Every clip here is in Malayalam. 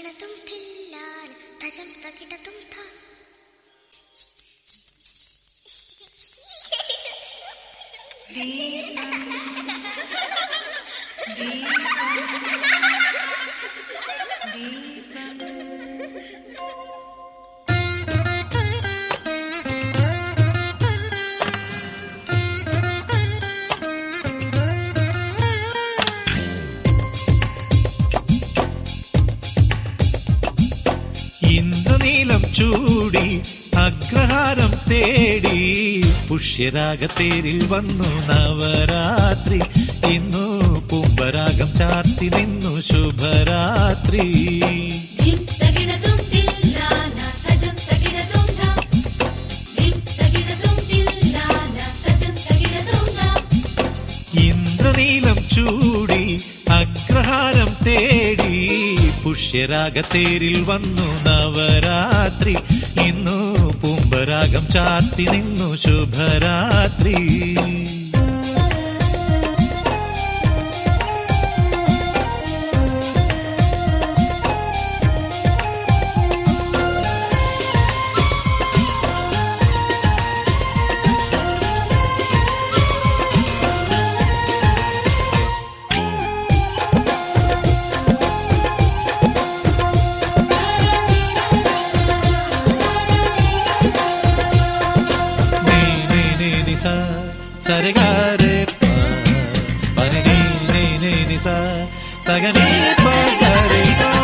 തകിടതും തില്ലാന തജം തകിടതും ത ഇന്ദ്രനീലം ചൂടി അഗ്രഹാരം തേടി പുഷ്യരാഗത്തേരിൽ വന്നു നവരാത്രി ഇന്നു കുംഭരാഗം ചാർത്തി നിന്നു ശുഭരാത്രി ധിം തകിടതും തില്ലാന തജം തകിടതും ധാം ധിം തകിടതും തില്ലാന തജം തകിടതും ധാം ഇന്ദ്രനീലം ചൂടി അഗ്രഹാരം തേടി പുഷ്യരാഗത്തേരിൽ വന്നു നവരാത്രി ഇന്നു കുംഭരാഗം ചാർത്തി നിന്നു ശുഭരാത്രി നീ നീ നീ നി സ സരഗാരെ പ പനി നീ നീ നീ നി സ സഗനി പ ഗരി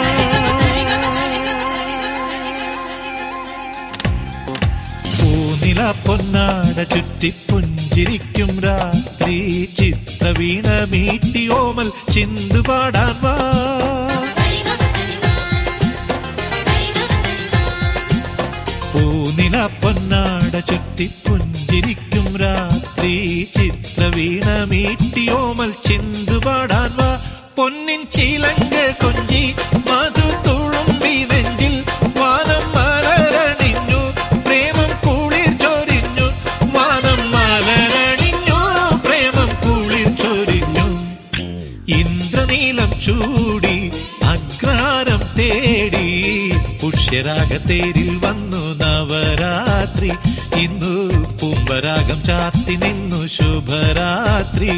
പൂനില പൊന്നാട ചുറ്റി പുഞ്ചിരിക്കും രാത്രി ചിത്രവീണ മീട്ടി ഓമൽ ചിന്തുപാടാൻ വാ പൂനില പൊന്നാട ചുറ്റി പുഞ്ചിരിക്കും രാത്രി ചിത്രവീണ മീട്ടിയോമൽ ചിന്തുപാടാൻ വാ പൊന്നിൻ ചിലങ്ക കൊഞ്ചി മധു തുളുമ്പി നെഞ്ചിൽ വാനം മലരണിഞ്ഞു പ്രേമം കുളിർ ചൊരിഞ്ഞു വാനം മലരണിഞ്ഞു പ്രേമം കുളിർ ചൊരിഞ്ഞു ഇന്ദ്രനീലം ചൂടി അഗ്രാരം തേടി പുഷ്യരാഗത്തേരിൽ വന്നു നവരാത്രി ഇന്നു പൂമ്പരാഗം ചാർത്തി നിന്നു ശുഭരാത്രി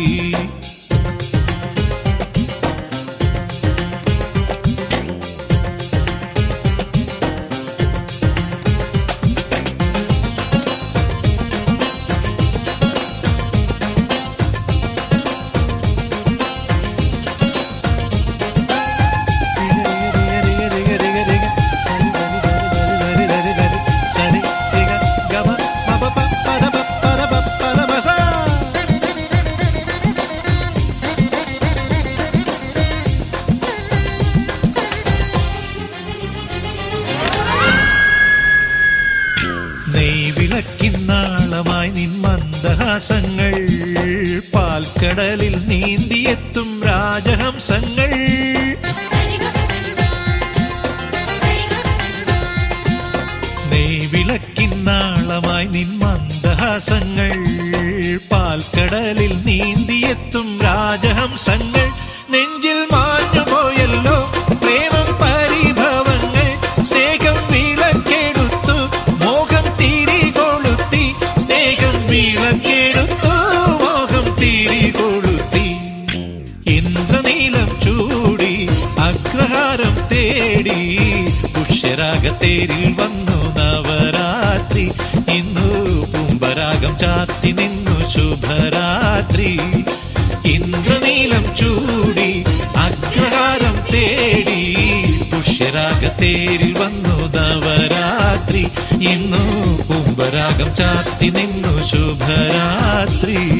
നെയ്വിളക്കിന്നാളമായി നിൻ മന്ദഹാസങ്ങൾ പാൽക്കടലിൽ നീന്തിയെത്തും രാജഹംസങ്ങൾ നെയ്വിളക്കിന്നാളമായി നിൻ മന്ദഹാസങ്ങൾ പാൽക്കടലിൽ നീന്തിയെത്തും രാജഹംസങ്ങൾ നെഞ്ചിൽ മാഞ്ഞു പോയല്ലോ പ്രേമം പരിഭവങ്ങൾ സ്നേഹം വിളക്കെടുത്തു മോഹം തിരി കൊളുത്തി സ്നേഹം വിളക്കെടുത്തു മോഹം തിരി കൊളുത്തി ഇന്ദ്രനീലം ചൂടി അഗ്രഹാരം തേടി പുഷ്യരാഗത്തേരിൽ വന്നു നവരാത്രി ഇന്നു കുംഭരാഗം ചാർത്തി നിന്നു ശുഭരാത്രി ഇന്ദ്രനീലം ചൂടി അഗ്രഹാരം തേടി പുഷ്യരാഗത്തേരിൽ വന്നു നവരാത്രി ഇന്നു കുംഭരാഗം ചാർത്തി നിന്നു ശുഭരാത്രി